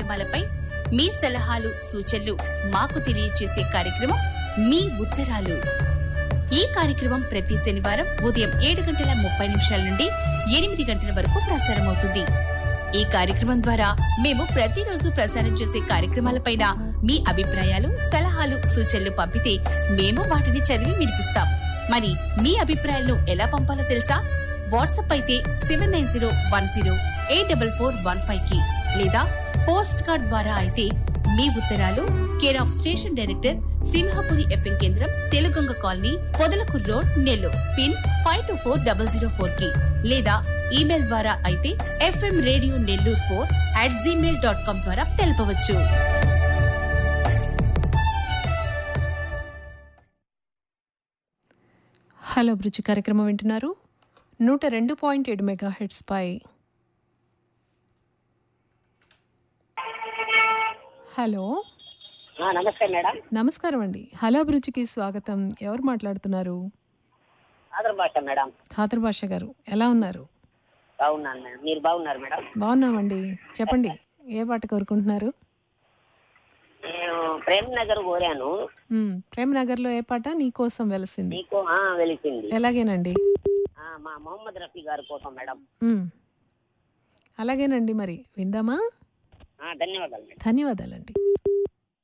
కార్యక్రమాలపై మీ సలహాలు సూచనలు మాకు తెలియజేసే కార్యక్రమం మీ ఉత్తరాలు ఈ కార్యక్రమం ప్రతి శనివారం ఉదయం ఏడు గంటల ముప్పై నిమిషాల నుండి ఎనిమిది గంటల వరకు ప్రసారమవుతుంది ఈ కార్యక్రమం ద్వారా మేము ప్రతిరోజు ప్రసారం చేసే కార్యక్రమాలపైన మీ అభిప్రాయాలు సలహాలు సూచనలు పంపితే మేము వాటిని చదివి వినిపిస్తాం మరి మీ అభిప్రాయాలను ఎలా పంపాలో తెలుసా వాట్సాప్ అయితే seven nine zero one zero eight double four one five కి లేదా పోస్ట్ కార్డ్ ద్వారా అయితే మీ ఉత్తరాలు care of station director Simhapuri FM కేంద్రం తెలుగొంగ colony Podalakur road Nellore pin five two four double zero four కి లేదా ఈమెయిల్ ద్వారా అయితే FM radio Nellore four at Gmail dot com ద్వారా తెలపవచ్చు హలో అభిరుచి కార్యక్రమం వింటున్నారు నూట రెండు పాయింట్ ఏడు మెగా హెడ్స్ పై హలో ఆ, నమస్తే మేడం నమస్కారం అండి హలో అభిరుచికి స్వాగతం ఎవరు మాట్లాడుతున్నారు ఆదర్ భాష మేడం ఖాదర్ భాష గారు ఎలా ఉన్నారు బాగున్నాను మేడం మీరు బాగున్నారు మేడం బాగున్నామండి చెప్పండి ఏ పాట కోరుకుంటున్నారు నేను ప్రేమ్ నగర్ కోరాను మ్, ప్రేమ్ నగర్లో ఏ పాట నీకోసం వెలసింది నీకు ఆ, వెలిసింది ఎలాగేనండి ఆ, మా మొహమ్మద్ రఫీ గారి కోసం మేడం మ్, అలాగేనండి మరి విందామా ఆ, ధన్యవాదాలు మేడం ధన్యవాదాలండి